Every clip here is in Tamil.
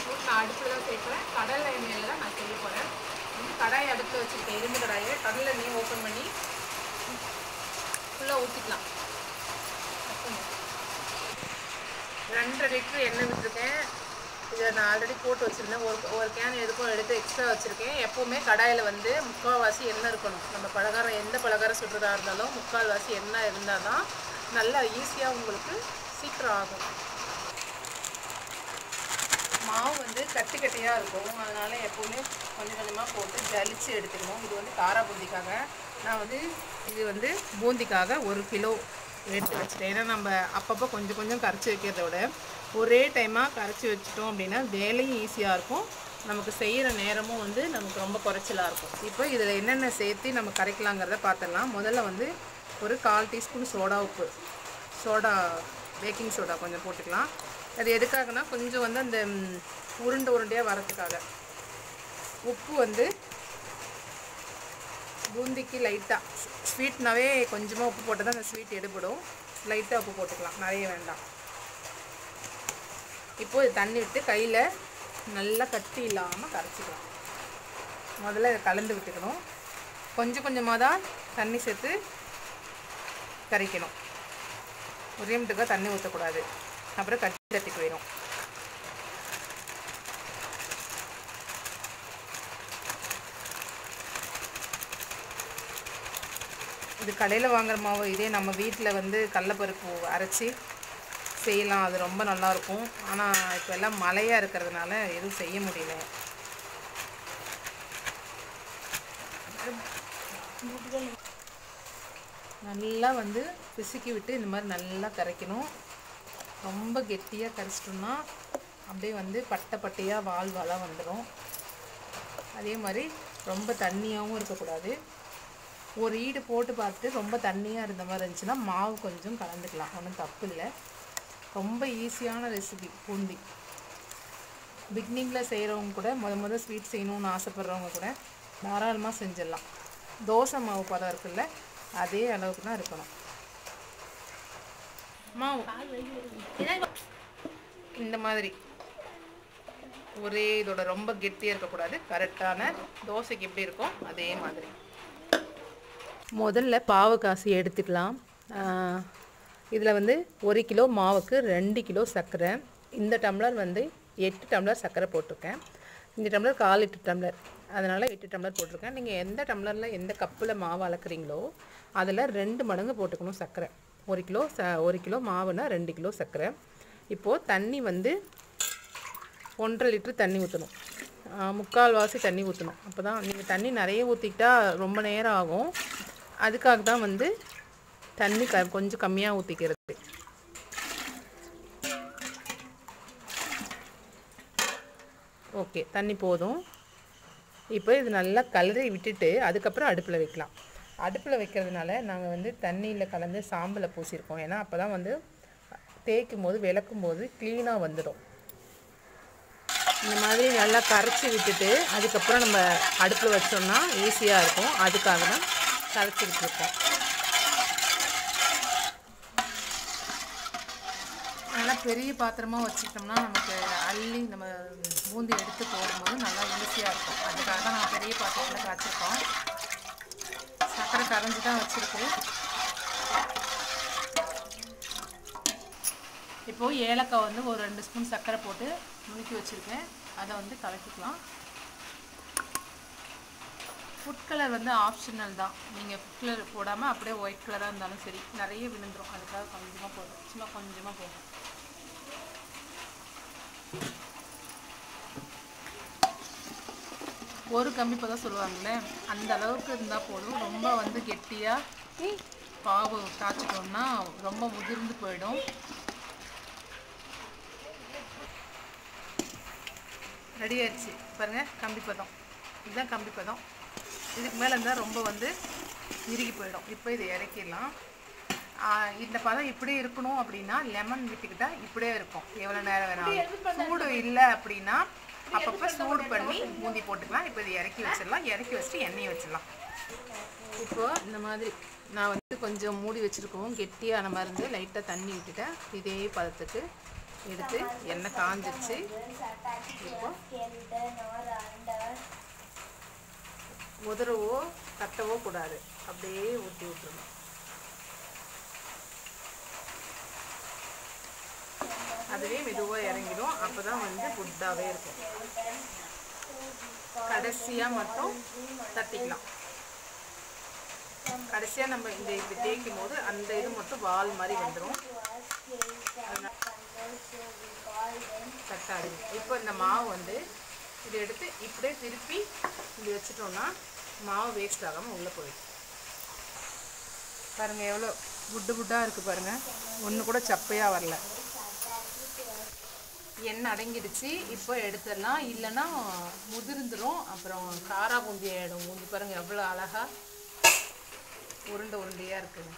ஸ்வீட் நான் அடுப்பில் தான் சேர்க்குறேன் கடலை எண்ணெயில் தான் நான் செய்ய போகிறேன் கடாயை அடுப்பில் வச்சுருக்கேன் இரும்பு கடாயை கடலை எண்ணெயை ஓப்பன் பண்ணி ஃபுல்லாக ஊற்றிக்கலாம் ரெண்டரை லிட்டர் எண்ணெய் விட்டுருக்கேன் இதை நான் ஆல்ரெடி போட்டு வச்சுருந்தேன் ஒரு ஒரு கேன் எதுக்கும் எடுத்து எக்ஸ்ட்ரா வச்சுருக்கேன் எப்போவுமே கடாயில் வந்து முக்கால்வாசி எண்ணெய் இருக்கணும் நம்ம பலகாரம் எந்த பலகாரம் சுடுறதா இருந்தாலும் முக்கால்வாசி எண்ணெய் இருந்தால் தான் நல்லா ஈஸியாக உங்களுக்கு சீக்கிரம் ஆகும் மாவு வந்து கட்டி கட்டியாக இருக்கும் அதனால் எப்போவுமே கொஞ்சம் கொஞ்சமாக போட்டு ஜலிச்சு எடுத்துக்கணும் இது வந்து காரா பூந்திக்காக நான் வந்து இது வந்து பூந்திக்காக ஒரு கிலோ எடுத்து வச்சுட்டேன் ஏன்னா நம்ம அப்பப்போ கொஞ்சம் கொஞ்சம் கரைச்சி வைக்கிறத விட ஒரே டைமாக கரைச்சி வச்சிட்டோம் அப்படின்னா வேலையும் ஈஸியாக இருக்கும் நமக்கு செய்கிற நேரமும் வந்து நமக்கு ரொம்ப குறைச்சலாக இருக்கும் இப்போ இதில் என்னென்ன சேர்த்து நம்ம கரைக்கலாங்கிறத பார்த்துடலாம் முதல்ல வந்து ஒரு கால் டீஸ்பூன் சோடா உப்பு சோடா பேக்கிங் சோடா கொஞ்சம் போட்டுக்கலாம் அது எதுக்காகனா கொஞ்சம் வந்து அந்த ம், உருண்டை உருண்டையாக வரதுக்காக உப்பு வந்து பூந்திக்கு லைட்டாக ஸ்வீட்னாவே கொஞ்சமாக உப்பு போட்டால் தான் அந்த ஸ்வீட் எடுபடும் லைட்டாக உப்பு போட்டுக்கலாம் நிறைய வேண்டாம் இப்போ இது தண்ணி விட்டு கையில் நல்லா கட்டி இல்லாமல் கரைச்சிக்கலாம் முதல்ல இதை கலந்து விட்டுக்கணும் கொஞ்சம் கொஞ்சமாக தான் தண்ணி சேர்த்து கரைக்கணும் ஒரே மட்டுக்காக தண்ணி ஊற்றக்கூடாது அப்புறம் கட்டி தட்டி போயிடும் இது கடையில் வாங்குற மாவு இதே நம்ம வீட்டில் வந்து கடலப்பருப்பு அரைச்சி செய்யலாம் அது ரொம்ப நல்லாயிருக்கும் ஆனால் இப்போ எல்லாம் மழையாக இருக்கிறதுனால எதுவும் செய்ய முடியல நல்லா வந்து பிசுக்கி விட்டு இந்த மாதிரி நல்லா கரைக்கணும் ரொம்ப கெட்டியாக கரைச்சிட்டோம்னா அப்படியே வந்து பட்டை பட்டையாக வால் வாலாக வந்துடும் அதே மாதிரி ரொம்ப தண்ணியாகவும் இருக்கக்கூடாது ஒரு ஈடு போட்டு பார்த்து ரொம்ப தண்ணியாக இருந்த மாதிரி இருந்துச்சுன்னா மாவு கொஞ்சம் கலந்துக்கலாம் ஒன்றும் தப்பு இல்லை ரொம்ப ஈஸியான ரெசிபி பூந்தி பிகினிங்கில் செய்கிறவங்க கூட முத முத ஸ்வீட் செய்யணும்னு ஆசைப்பட்றவங்க கூட தாராளமாக செஞ்சிடலாம் தோசை மாவு பதம் இருக்குல்ல அதே அளவுக்கு தான் இருக்கணும் மாவு இந்த மாதிரி ஒரே இதோட ரொம்ப கெட்டியாக இருக்கக்கூடாது கரெக்டான தோசைக்கு எப்படி இருக்கும் அதே மாதிரி முதல்ல பாவு காசு எடுத்துக்கலாம் இதில் வந்து ஒரு கிலோ மாவுக்கு ரெண்டு கிலோ சர்க்கரை இந்த டம்ளர் வந்து எட்டு டம்ளர் சர்க்கரை போட்டிருக்கேன் இந்த டம்ளர் கால் லிட்டர் டம்ளர் அதனால் எட்டு டம்ளர் போட்டிருக்கேன் நீங்கள் எந்த டம்ளரில் எந்த கப்பில் மாவு அளக்குறீங்களோ அதில் ரெண்டு மடங்கு போட்டுக்கணும் சர்க்கரை ஒரு கிலோ ச ஒரு கிலோ மாவுனா ரெண்டு கிலோ சர்க்கரை இப்போது தண்ணி வந்து ஒன்றரை லிட்டர் தண்ணி ஊற்றணும் முக்கால் வாசி தண்ணி ஊற்றணும் அப்போ தான் நீங்கள் தண்ணி நிறைய ஊற்றிக்கிட்டா ரொம்ப நேரம் ஆகும் அதுக்காக தான் வந்து தண்ணி க கொஞ்சம் கம்மியாக ஊற்றிக்கிறது ஓகே தண்ணி போதும் இப்போ இது நல்லா கலரி விட்டுட்டு அதுக்கப்புறம் அடுப்பில் வைக்கலாம் அடுப்பில் வைக்கிறதுனால நாங்கள் வந்து தண்ணியில் கலந்து சாம்பலை பூசியிருக்கோம் ஏன்னா அப்போ தான் வந்து தேய்க்கும் போது விளக்கும் போது க்ளீனாக வந்துடும் இந்த மாதிரி நல்லா கரைச்சி விட்டுட்டு அதுக்கப்புறம் நம்ம அடுப்பில் வச்சோம்னா ஈஸியாக இருக்கும் அதுக்காக தான் கரைச்சி விட்டுருக்கோம் நல்லா பெரிய பாத்திரமாக வச்சுக்கிட்டோம்னா நமக்கு அள்ளி நம்ம பூந்தி எடுத்து போடும்போது நல்லா ஈஸியாக இருக்கும் அதுக்காக தான் நம்ம பெரிய பாத்திரத்தில் காய்ச்சிருக்கோம் சர்க்கரை கரைஞ்சி தான் வச்சுருக்கு இப்போது ஏலக்காய் வந்து ஒரு ரெண்டு ஸ்பூன் சர்க்கரை போட்டு நுணுக்கி வச்சுருக்கேன் அதை வந்து கலக்கிக்கலாம் ஃபுட் கலர் வந்து ஆப்ஷனல் தான் நீங்கள் ஃபுட் கலர் போடாமல் அப்படியே ஒயிட் கலராக இருந்தாலும் சரி நிறைய விழுந்துரும் அதுக்காக கொஞ்சமாக போதும் சும்மா கொஞ்சமாக போதும் ஒரு கம்பி பதம் சொல்லுவாங்கள்ல அந்த அளவுக்கு இருந்தால் போதும் ரொம்ப வந்து கெட்டியாக பாவு காய்ச்சிட்டோம்னா ரொம்ப முதிர்ந்து போயிடும் ரெடி ஆயிடுச்சு பாருங்க கம்பி பதம் இதுதான் கம்பி பதம் இதுக்கு மேலே இருந்தால் ரொம்ப வந்து இறுகி போயிடும் இப்போ இதை இறக்கிடலாம் ஆஹ் இந்த பதம் இப்படி இருக்கணும் அப்படின்னா லெமன் விட்டுக்கிட்டா இப்படியே இருக்கும் எவ்வளோ நேரம் வேணாலும் சூடு இல்லை அப்படின்னா அப்பப்போ சூடு பண்ணி பூந்தி போட்டுக்கலாம் இப்போ இதை இறக்கி வச்சிடலாம் இறக்கி வச்சுட்டு எண்ணெயை வச்சிடலாம் இப்போ இந்த மாதிரி நான் வந்து கொஞ்சம் மூடி வச்சுருக்கவும் கெட்டியான மருந்து லைட்டாக தண்ணி விட்டுட்டேன் இதே பதத்துக்கு எடுத்து எண்ணெய் காஞ்சிருச்சு இப்போ உதறவோ தட்டவோ கூடாது அப்படியே ஊற்றி விட்டுருணும் அதுவே மெதுவாக இறங்கிடும் அப்போ தான் வந்து குட்டாகவே இருக்கும் கடைசியாக மட்டும் தட்டிக்கலாம் கடைசியாக நம்ம இந்த இப்படி தேய்க்கும் போது அந்த இது மட்டும் வால் மாதிரி வந்துடும் தட்டாது இப்போ இந்த மாவு வந்து இதை எடுத்து இப்படியே திருப்பி இப்படி வச்சிட்டோம்னா மாவு வேஸ்ட் ஆகாமல் உள்ளே போயிடும் பாருங்கள் எவ்வளோ புட்டு புட்டாக இருக்குது பாருங்கள் ஒன்று கூட சப்பையாக வரல எண்ணெய் அடங்கிடுச்சு இப்போ எடுத்துடலாம் இல்லைன்னா முதிர்ந்துடும் அப்புறம் காரா பூந்தி ஆகிடும் பூந்தி பாருங்கள் எவ்வளோ அழகாக உருண்டை உருண்டையாக இருக்குங்க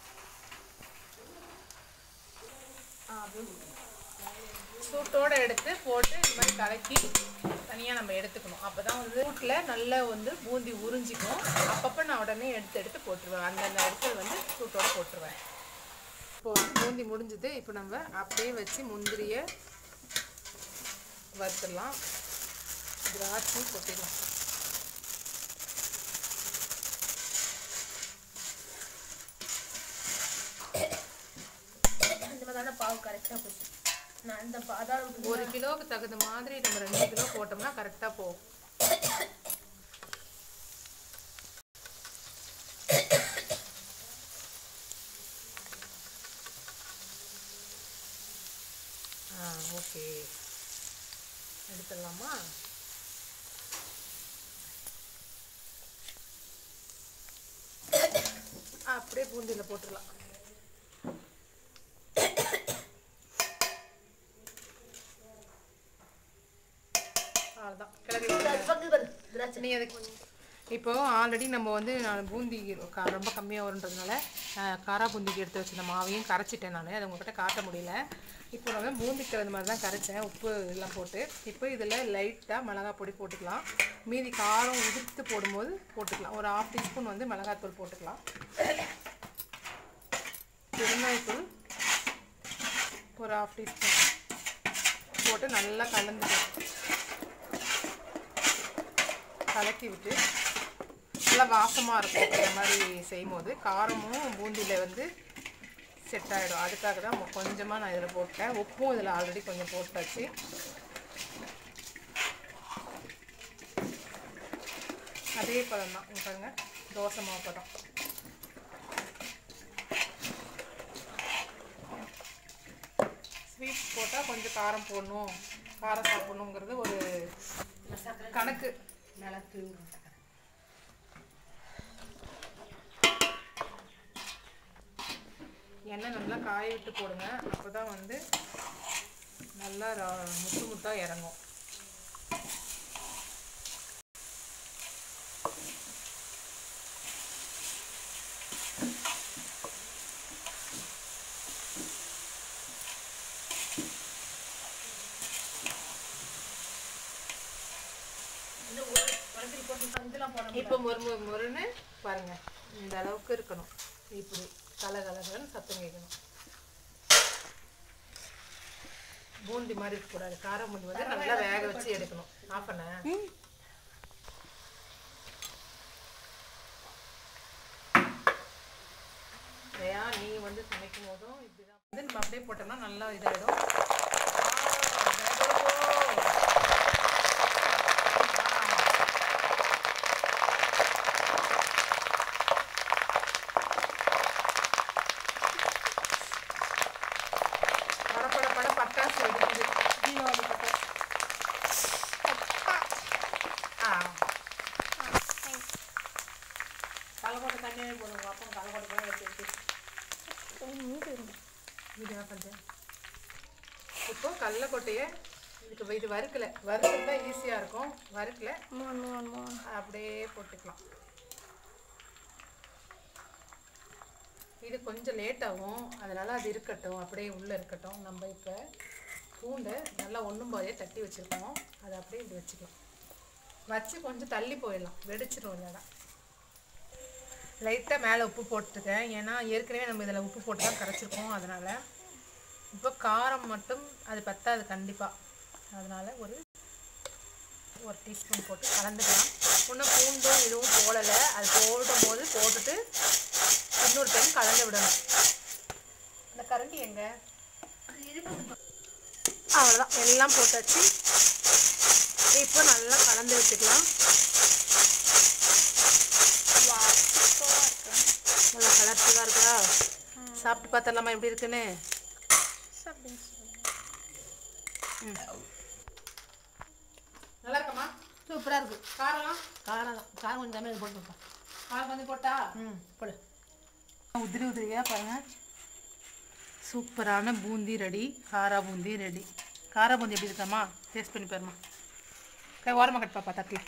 சூட்டோடு எடுத்து போட்டு இந்த மாதிரி கலக்கி தனியாக நம்ம எடுத்துக்கணும் அப்போ தான் வந்து சூட்டில் நல்லா வந்து பூந்தி உறிஞ்சிக்கும் அப்பப்போ நான் உடனே எடுத்து எடுத்து போட்டுருவேன் அந்தந்த இடத்துல வந்து சூட்டோட போட்டுருவேன் இப்போ வந்து பூந்தி முடிஞ்சது இப்போ நம்ம அப்படியே வச்சு முந்திரியை வறுத்துடலாம் திராட்சை கொட்டிடலாம் இந்த மாதிரியான பாவு கரெக்டாக போச்சு நான் இந்த பாதாள ஒரு கிலோவுக்கு தகுந்த மாதிரி நம்ம ரெண்டு கிலோ போட்டோம்னா கரெக்டாக போகும் ஆ ஓகே எடுத்துடலாமா அப்படியே பூந்தியில் போட்டுடலாம் அவ்வளோதான் கிளறி விட்டுருங்க. திராட்சை நீ அதுக்கு இப்போ ஆல்ரெடி நம்ம வந்து நான் பூந்தி க- ரொம்ப கம்மியாக வருன்றதுனால அஹ், காரா பூந்திக்கு எடுத்து வச்சிருந்த மாவையும் கரைச்சிட்டேன் நான் அதை உங்ககிட்ட காட்ட முடியல இப்போ நான் பூந்திக்கு தகுந்த மாதிரி தான் கரைச்சேன் உப்பு எல்லாம் போட்டு இப்போ இதில் லைட்டாக மிளகாய் பொடி போட்டுக்கலாம் மீதி காரம் உதிர்த்து போடும்போது போட்டுக்கலாம் ஒரு ஹாஃப் டீஸ்பூன் வந்து மிளகாத்தூள் போட்டுக்கலாம் பெருங்காயத்தூள் ஒரு ஹாஃப் டீஸ்பூன் போட்டு நல்லா கலந்துக்கலாம் கலக்கி விட்டு நல்லா வாசமாக இருக்கும் இந்த மாதிரி செய்யும்போது காரமும் பூந்தியில் வந்து செட் ஆகிடும் அதுக்காக தான் கொஞ்சமாக நான் இதில் போட்டேன் உப்பும் இதில் ஆல்ரெடி கொஞ்சம் போட்டாச்சு அதே பதம் தான் இங்க பாருங்க தோசை மாவு பதம் ஸ்வீட் போட்டால் கொஞ்சம் காரம் போடணும் காரம் சாப்பிடணுங்கிறது ஒரு கணக்கு மிளகு எண்ணெய் நல்லா காய விட்டு போடுங்க அப்போ தான் வந்து நல்லா ர- முத்து முத்தாக இறங்கும் இந்த ஒரு வளர்த்து போட்டு இதெல்லாம் போட இப்போ மொறு மொறு மொறுன்னு பாருங்க இந்த அளவுக்கு இருக்கணும் இப்படி கல கலகலன்னு சத்தம் கேட்கணும் பூந்தி மாதிரி இருக்கக்கூடாது காரம் பூந்தி வந்து நல்லா வேக வச்சு எடுக்கணும் ஆஃப் பண்ண ஜெயா நீ வந்து சமைக்கும் போதும் இப்படிதான் வந்து நம்ம அப்படியே போட்டோம்னா நல்லா இதாகிடும் பட பட பட பட்டாசு வெடிக்குது தீபாவளி பட்டாசு ஆ கலக்கோட்டை தண்ணியே போடுங்க அப்போ கலக்கோட்டை கூட எடுத்து வச்சு இது என்ன பண்ணுறேன் இப்போ கடலக்கொட்டையை இதுக்கு இது வறுக்கலை வறுக்கிறதா ஈஸியாக இருக்கும் வறுக்கல அப்படியே போட்டுக்கலாம் இது கொஞ்சம் லேட் ஆகும் அதனால் அது இருக்கட்டும் அப்படியே உள்ளே இருக்கட்டும் நம்ம இப்போ பூண்டை நல்லா ஒன்றும் பாதியாக தட்டி வச்சுருக்கோம் அதை அப்படியே இப்படி வச்சுக்கலாம் வச்சு கொஞ்சம் தள்ளி போயிடலாம் வெடிச்சிடும் இல்லைனா லைட்டாக மேலே உப்பு போட்டுருக்கேன் ஏன்னா ஏற்கனவே நம்ம இதில் உப்பு போட்டு தான் கரைச்சிருக்கோம் அதனால் இப்போ காரம் மட்டும் அது பத்தாது கண்டிப்பாக அதனால ஒரு ஒரு டீஸ்பூன் போட்டு கலந்துக்கலாம் இன்னும் பூண்டும் எதுவும் போடலை அது போடும் போது போட்டுட்டு இன்னொரு டைம் கலந்து விடணும் இந்த கரண்டி எங்க அவ்வளோதான் எல்லாம் போட்டாச்சு இப்போ நல்லா கலந்து வச்சுக்கலாம் நல்லா கலர்ஃபுல்லாக இருக்கா சாப்பிட்டு பார்த்துடலாமா எப்படி இருக்குன்னு நல்லா இருக்கம்மா சூப்பராக இருக்குது காரம்லாம் காரம் தான் காரம் கொஞ்சம் கம்மியாக போட்டுருப்பா காரம் கொஞ்சம் போட்டா ம் போடு உதிரி உதிரியாக பாருங்க சூப்பரான பூந்தி ரெடி காரா பூந்தி ரெடி காரா பூந்தி எப்படி இருக்காம்மா டேஸ்ட் பண்ணி பாருமா கை ஓரமாக கட் பாப்பா தட்டில்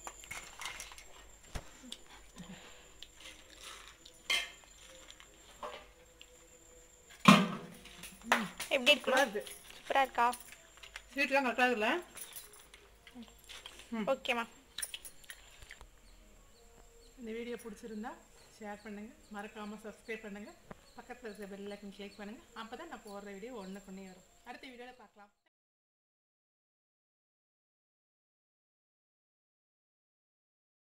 எப்படி இருக்கு சூப்பராக இருக்கா ஸ்வீட்லாம் கரெக்டாக இருக்குல்ல ஓகேம்மா இந்த வீடியோ பிடிச்சிருந்தா ஷேர் பண்ணுங்கள் மறக்காமல் சப்ஸ்கிரைப் பண்ணுங்கள் பக்கத்தில் இருக்கிற பெல் ஐக்கன் கிளிக் பண்ணுங்கள் அப்போ தான் நான் போடுற வீடியோ ஒன்று கொண்டே வரும் அடுத்த வீடியோவில் பார்க்கலாம்